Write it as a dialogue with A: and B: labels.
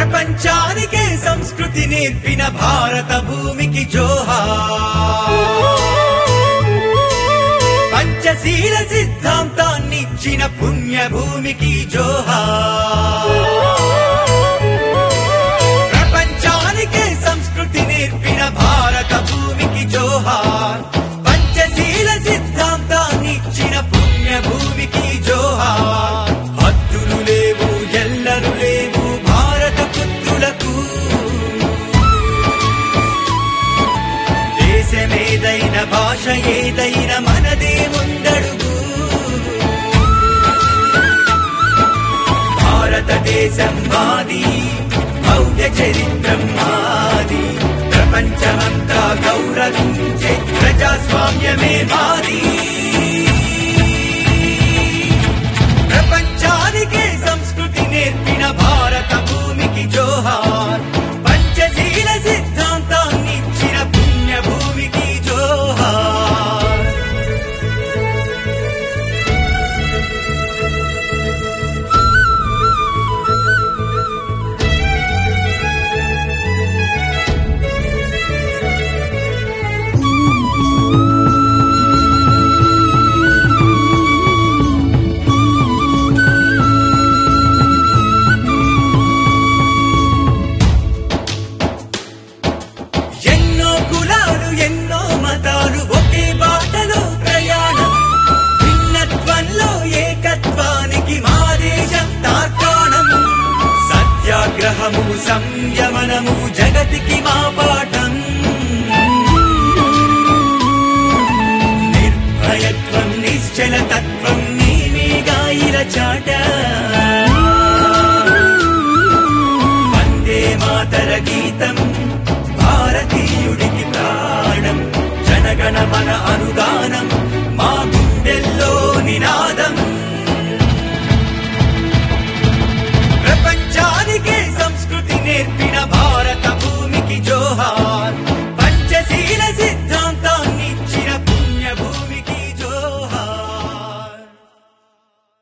A: ప్రపంచానికే సంస్కృతి నేర్పిన భారత భూమికి జోహార్ పంచశీల సిద్ధాంతాన్నిచ్చిన పుణ్యభూమికి జోహార్ ప్రపంచానికే సంస్కృతి నేర్పిన భారత భూమికి జోహార్ పంచశీల సిద్ధాంతాన్నిచ్చిన పుణ్యభూమికి జోహార్ హద్దులు లేవు ఎల్లరు లేవు భారత పుత్రులకు దేశమేదైన భాష ఏదైన మనదే ముందడుగు భారతదేశం మాది భవ్య చరిత్రం మాది ప్రపంచమంతా గౌరవించే ప్రజాస్వామ్యమే మాది ప్రపంచానికే సంస్కృతి నేర్పిన భారత భూమికి జోహార్ పంచశీల సిద్ధాంతాన్నిచ్చిన పుణ్యభూమికి జోహార్ ఎన్నో కులాలు ఎన్నో మతాలు ఒకే బాటలో ప్రయాణం భిన్నత్వంలో ఏకత్వానికి మా దేశం తార్కాణం సత్యాగ్రహము సంయమనము జగతికి మా పాఠం నిర్భయత్వం నిశ్చల తత్వం నీమేగా ఇలా చాట వందే మాతర గీతం భారతీయుడికి ప్రాణం జనగణ మన అనుదానం మా గుండెల్లో నినాదం ప్రపంచానికే సంస్కృతి నేర్పిన భారత భూమికి జోహార్